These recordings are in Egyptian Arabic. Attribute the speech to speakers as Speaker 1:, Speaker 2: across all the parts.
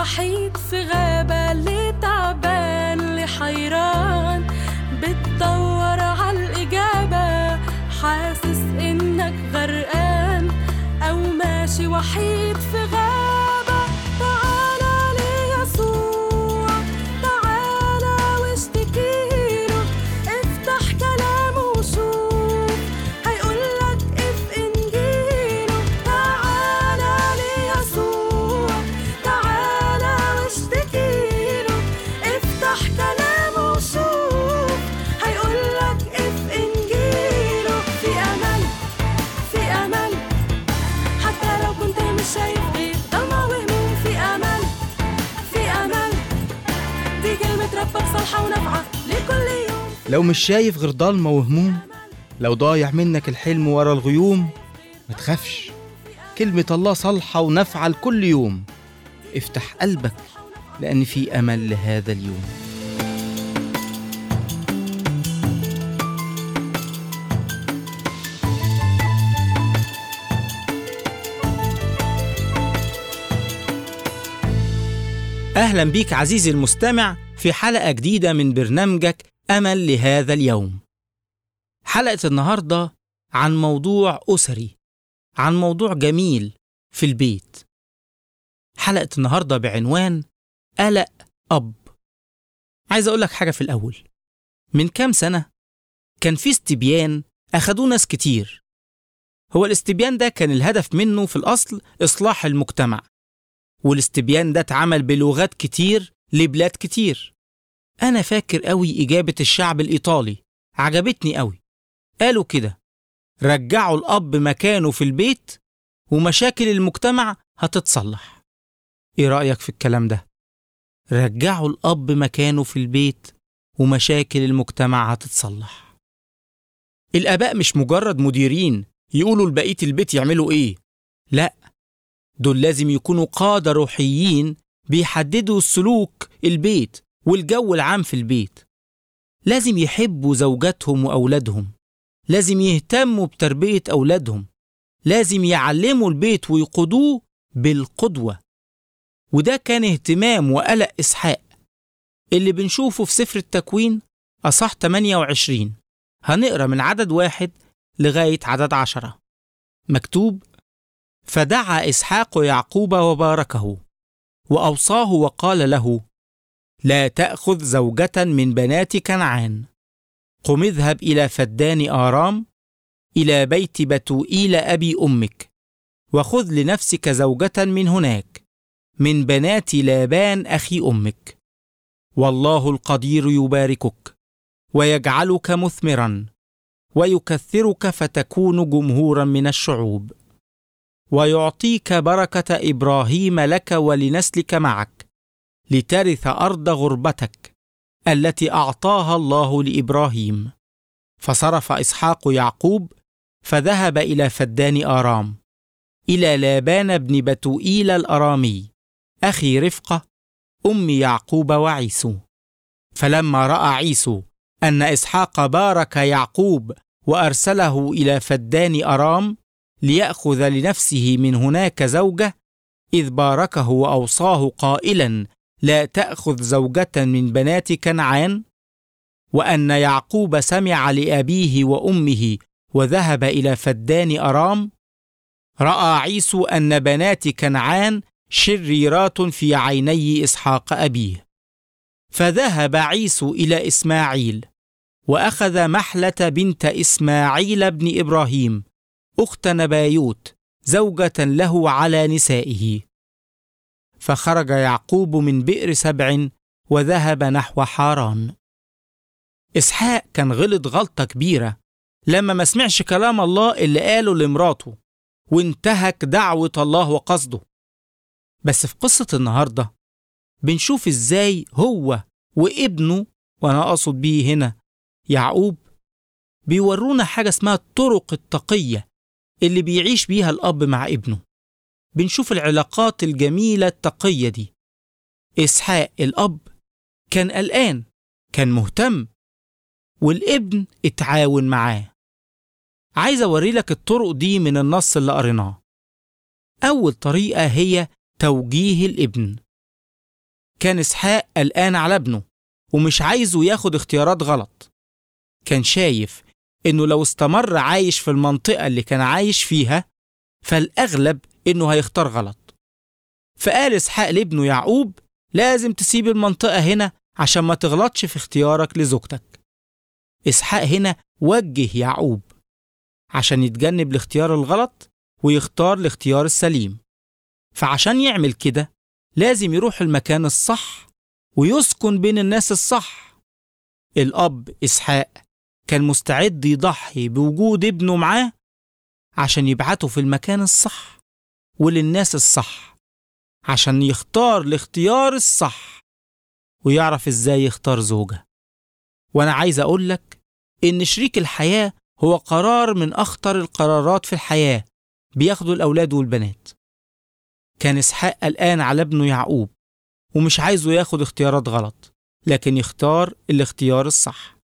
Speaker 1: وحيد في غابة اللي تعبان اللي حيران بتدور عالإجابة حاسس إنك غرقان أو ماشي وحيد في غابة تعالى ليسوع تعالى واشتكيله افتح كلامه وشوف هيقولك اف انجيله تعالى ليسوع تعالى واشتكيله افتح كلامه وشوف هيقولك اف انجيله في امل في امل حتى لو كنت مش شايف غير ضلمة وهموم في امل في امل دي كلمة ربك صالحة ونافعة لكل يوم
Speaker 2: لو مش شايف غير ضلمة وهموم لو ضايع منك الحلم ورا الغيوم ما تخافش كلمة الله صالحة ونافعة لكل يوم افتح قلبك لأن في أمل لهذا اليوم أهلا بيك عزيزي المستمع في حلقة جديدة من برنامجك أمل لهذا اليوم. حلقة النهاردة عن موضوع أسري، عن موضوع جميل في البيت. حلقة النهاردة بعنوان قلق أب. عايز أقول لك حاجة في الأول. من كام سنة كان في استبيان أخدوه ناس كتير. هو الاستبيان ده كان الهدف منه في الأصل إصلاح المجتمع. والاستبيان ده اتعمل بلغات كتير لبلاد كتير أنا فاكر أوي إجابة الشعب الإيطالي عجبتني أوي قالوا كده رجعوا الأب مكانه في البيت ومشاكل المجتمع هتتصلح إيه رأيك في الكلام ده؟ رجعوا الأب مكانه في البيت ومشاكل المجتمع هتتصلح الآباء مش مجرد مديرين يقولوا لبقية البيت يعملوا إيه لأ دول لازم يكونوا قادة روحيين بيحددوا سلوك البيت والجو العام في البيت لازم يحبوا زوجاتهم وأولادهم لازم يهتموا بتربية أولادهم لازم يعلموا البيت ويقودوه بالقدوة وده كان اهتمام وقلق إسحاق اللي بنشوفه في سفر التكوين أصح 28 هنقرأ من عدد واحد لغاية عدد عشرة مكتوب فدعا اسحاق يعقوب وباركه واوصاه وقال له لا تاخذ زوجه من بنات كنعان قم اذهب الى فدان ارام الى بيت بتوئيل ابي امك وخذ لنفسك زوجه من هناك من بنات لابان اخي امك والله القدير يباركك ويجعلك مثمرا ويكثرك فتكون جمهورا من الشعوب ويعطيك بركه ابراهيم لك ولنسلك معك لترث ارض غربتك التي اعطاها الله لابراهيم فصرف اسحاق يعقوب فذهب الى فدان ارام الى لابان بن بتوئيل الارامي اخي رفقه ام يعقوب وعيسو فلما راى عيسو ان اسحاق بارك يعقوب وارسله الى فدان ارام ليأخذ لنفسه من هناك زوجة إذ باركه وأوصاه قائلا لا تأخذ زوجة من بنات كنعان وأن يعقوب سمع لأبيه وأمه وذهب إلى فدان أرام رأى عيسو أن بنات كنعان شريرات في عيني إسحاق أبيه فذهب عيسو إلى إسماعيل وأخذ محلة بنت إسماعيل بن إبراهيم أخت نبايوت زوجة له على نسائه فخرج يعقوب من بئر سبع وذهب نحو حاران إسحاق كان غلط غلطة كبيرة لما ما سمعش كلام الله اللي قاله لمراته وانتهك دعوة الله وقصده بس في قصة النهاردة بنشوف ازاي هو وابنه وانا اقصد بيه هنا يعقوب بيورونا حاجة اسمها الطرق التقية اللي بيعيش بيها الأب مع ابنه بنشوف العلاقات الجميلة التقية دي إسحاق الأب كان قلقان كان مهتم والابن اتعاون معاه عايز أوري لك الطرق دي من النص اللي قريناه أول طريقة هي توجيه الابن كان إسحاق قلقان على ابنه ومش عايزه ياخد اختيارات غلط كان شايف إنه لو استمر عايش في المنطقة اللي كان عايش فيها فالأغلب إنه هيختار غلط فقال إسحاق لابنه يعقوب لازم تسيب المنطقة هنا عشان ما تغلطش في اختيارك لزوجتك إسحاق هنا وجه يعقوب عشان يتجنب الاختيار الغلط ويختار الاختيار السليم فعشان يعمل كده لازم يروح المكان الصح ويسكن بين الناس الصح الأب إسحاق كان مستعد يضحي بوجود ابنه معاه عشان يبعته في المكان الصح وللناس الصح عشان يختار الاختيار الصح ويعرف ازاي يختار زوجة وانا عايز اقول لك ان شريك الحياة هو قرار من اخطر القرارات في الحياة بياخدوا الاولاد والبنات كان اسحاق قلقان على ابنه يعقوب ومش عايزه ياخد اختيارات غلط لكن يختار الاختيار الصح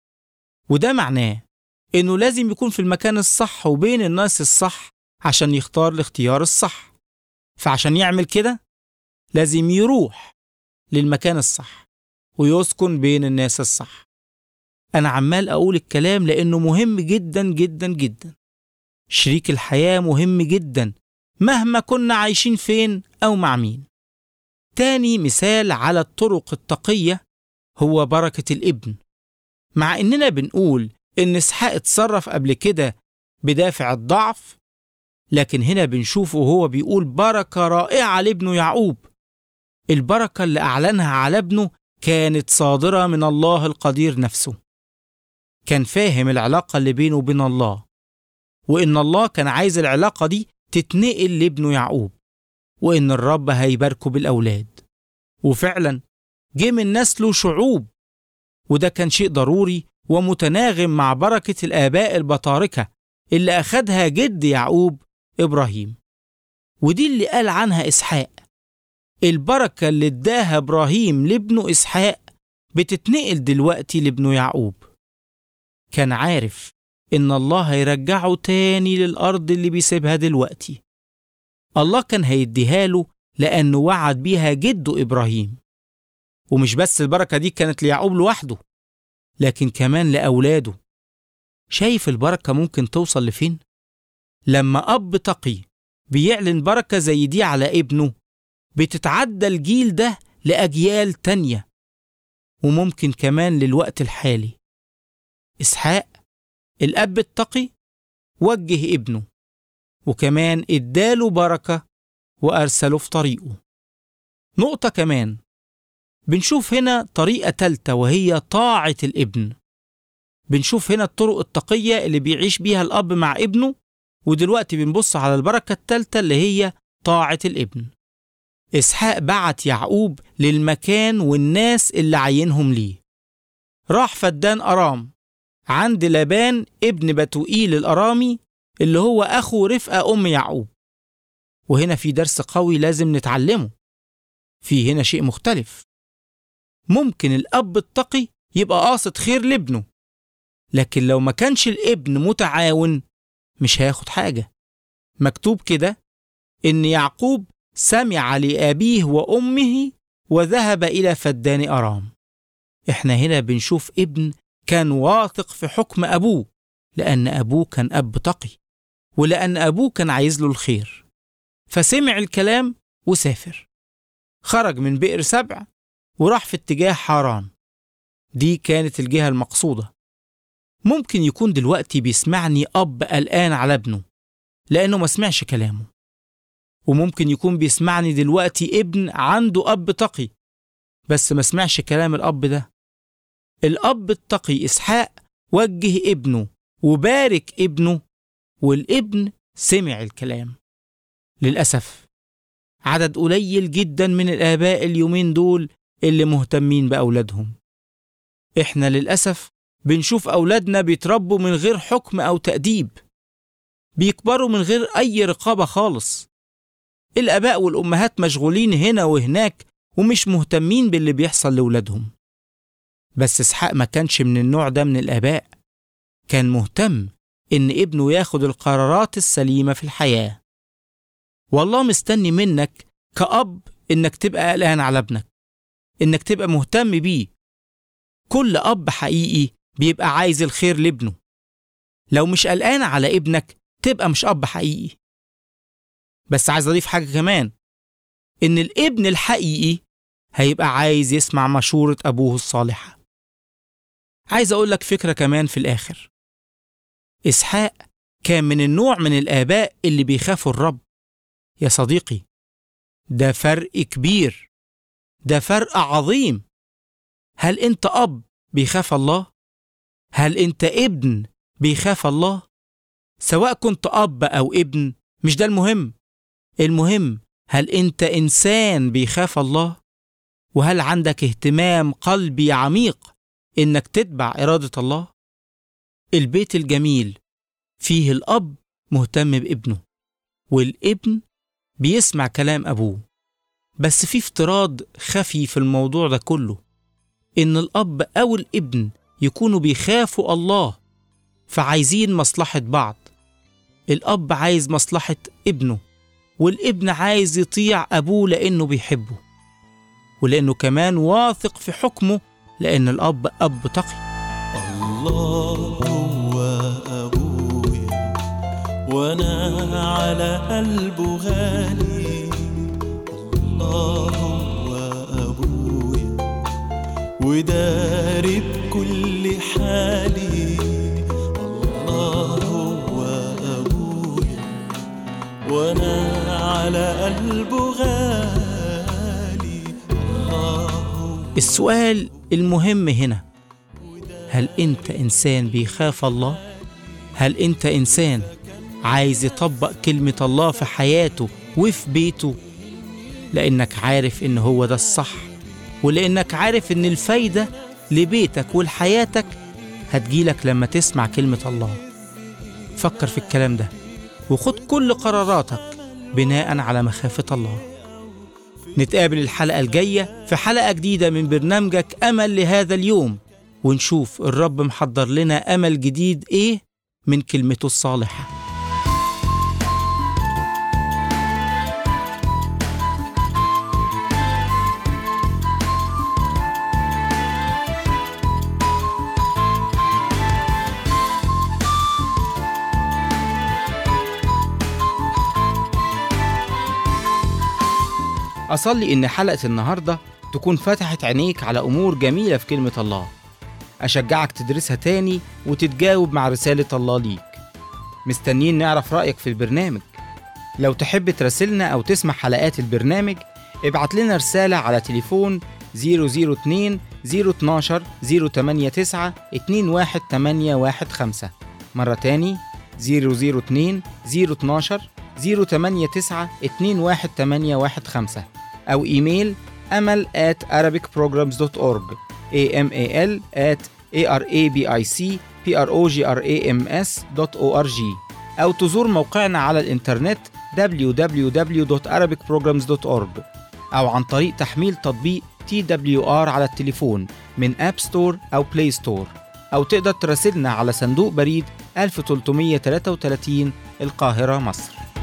Speaker 2: وده معناه انه لازم يكون في المكان الصح وبين الناس الصح عشان يختار الاختيار الصح فعشان يعمل كده لازم يروح للمكان الصح ويسكن بين الناس الصح أنا عمال أقول الكلام لأنه مهم جدا جدا جدا شريك الحياة مهم جدا مهما كنا عايشين فين أو مع مين تاني مثال على الطرق التقية هو بركة الابن مع إننا بنقول إن إسحاق اتصرف قبل كده بدافع الضعف لكن هنا بنشوفه وهو بيقول بركة رائعة لابنه يعقوب البركة اللي أعلنها على ابنه كانت صادرة من الله القدير نفسه كان فاهم العلاقة اللي بينه وبين الله وإن الله كان عايز العلاقة دي تتنقل لابنه يعقوب وإن الرب هيباركه بالأولاد وفعلا جه من نسله شعوب وده كان شيء ضروري ومتناغم مع بركة الآباء البطاركة اللي أخدها جد يعقوب إبراهيم ودي اللي قال عنها إسحاق البركة اللي اداها إبراهيم لابنه إسحاق بتتنقل دلوقتي لابنه يعقوب كان عارف إن الله هيرجعه تاني للأرض اللي بيسيبها دلوقتي الله كان هيديها له لأنه وعد بيها جده إبراهيم ومش بس البركة دي كانت ليعقوب لوحده لكن كمان لأولاده شايف البركة ممكن توصل لفين؟ لما أب تقي بيعلن بركة زي دي على ابنه بتتعدى الجيل ده لأجيال تانية وممكن كمان للوقت الحالي إسحاق الأب التقي وجه ابنه وكمان اداله بركة وأرسله في طريقه نقطة كمان بنشوف هنا طريقة تالتة وهي طاعة الابن بنشوف هنا الطرق التقية اللي بيعيش بيها الأب مع ابنه ودلوقتي بنبص على البركة التالتة اللي هي طاعة الابن إسحاق بعت يعقوب للمكان والناس اللي عينهم ليه راح فدان أرام عند لابان ابن بتوئيل الأرامي اللي هو أخو رفقة أم يعقوب وهنا في درس قوي لازم نتعلمه في هنا شيء مختلف ممكن الأب التقي يبقى قاصد خير لابنه لكن لو ما كانش الابن متعاون مش هياخد حاجة مكتوب كده إن يعقوب سمع لأبيه وأمه وذهب إلى فدان أرام إحنا هنا بنشوف ابن كان واثق في حكم أبوه لأن أبوه كان أب تقي ولأن أبوه كان عايز له الخير فسمع الكلام وسافر خرج من بئر سبع وراح في اتجاه حاران دي كانت الجهة المقصودة ممكن يكون دلوقتي بيسمعني أب قلقان على ابنه لأنه ما سمعش كلامه وممكن يكون بيسمعني دلوقتي ابن عنده أب تقي بس ما سمعش كلام الأب ده الأب التقي إسحاق وجه ابنه وبارك ابنه والابن سمع الكلام للأسف عدد قليل جدا من الآباء اليومين دول اللي مهتمين بأولادهم إحنا للأسف بنشوف أولادنا بيتربوا من غير حكم أو تأديب بيكبروا من غير أي رقابة خالص الآباء والأمهات مشغولين هنا وهناك ومش مهتمين باللي بيحصل لولادهم بس إسحاق ما كانش من النوع ده من الآباء كان مهتم إن ابنه ياخد القرارات السليمة في الحياة والله مستني منك كأب إنك تبقى قلقان على ابنك إنك تبقى مهتم بيه كل أب حقيقي بيبقى عايز الخير لابنه لو مش قلقان على ابنك تبقى مش أب حقيقي بس عايز أضيف حاجة كمان إن الابن الحقيقي هيبقى عايز يسمع مشورة أبوه الصالحة عايز أقول لك فكرة كمان في الآخر إسحاق كان من النوع من الآباء اللي بيخافوا الرب يا صديقي ده فرق كبير ده فرق عظيم هل أنت أب بيخاف الله؟ هل أنت ابن بيخاف الله؟ سواء كنت أب أو ابن مش ده المهم المهم هل أنت إنسان بيخاف الله؟ وهل عندك اهتمام قلبي عميق إنك تتبع إرادة الله؟ البيت الجميل فيه الأب مهتم بابنه والابن بيسمع كلام أبوه بس في افتراض خفي في الموضوع ده كله إن الأب أو الابن يكونوا بيخافوا الله فعايزين مصلحة بعض الأب عايز مصلحة ابنه والابن عايز يطيع أبوه لأنه بيحبه ولأنه كمان واثق في حكمه لأن الأب أب تقي
Speaker 3: الله هو أبويا وأنا على قلبه غالي الله هو أبويا وداري بكل حالي الله هو أبويا وأنا على قلبه غالي الله هو
Speaker 2: السؤال المهم هنا هل أنت إنسان بيخاف الله؟ هل أنت إنسان عايز يطبق كلمة الله في حياته وفي بيته؟ لأنك عارف إن هو ده الصح ولأنك عارف إن الفايدة لبيتك ولحياتك هتجيلك لما تسمع كلمة الله فكر في الكلام ده وخد كل قراراتك بناء على مخافة الله نتقابل الحلقة الجاية في حلقة جديدة من برنامجك أمل لهذا اليوم ونشوف الرب محضر لنا أمل جديد إيه من كلمته الصالحة أصلي إن حلقة النهاردة تكون فتحت عينيك على أمور جميلة في كلمة الله أشجعك تدرسها تاني وتتجاوب مع رسالة الله ليك مستنيين نعرف رأيك في البرنامج لو تحب تراسلنا أو تسمع حلقات البرنامج ابعت لنا رسالة على تليفون 002 012 089 21815 مرة تاني 002 012 089 21815 أو إيميل أمل at arabicprograms.org amal at arabicprograms.org أو تزور موقعنا على الإنترنت www.arabicprograms.org أو عن طريق تحميل تطبيق TWR على التليفون من أب ستور أو بلاي ستور أو تقدر تراسلنا على صندوق بريد 1333 القاهرة مصر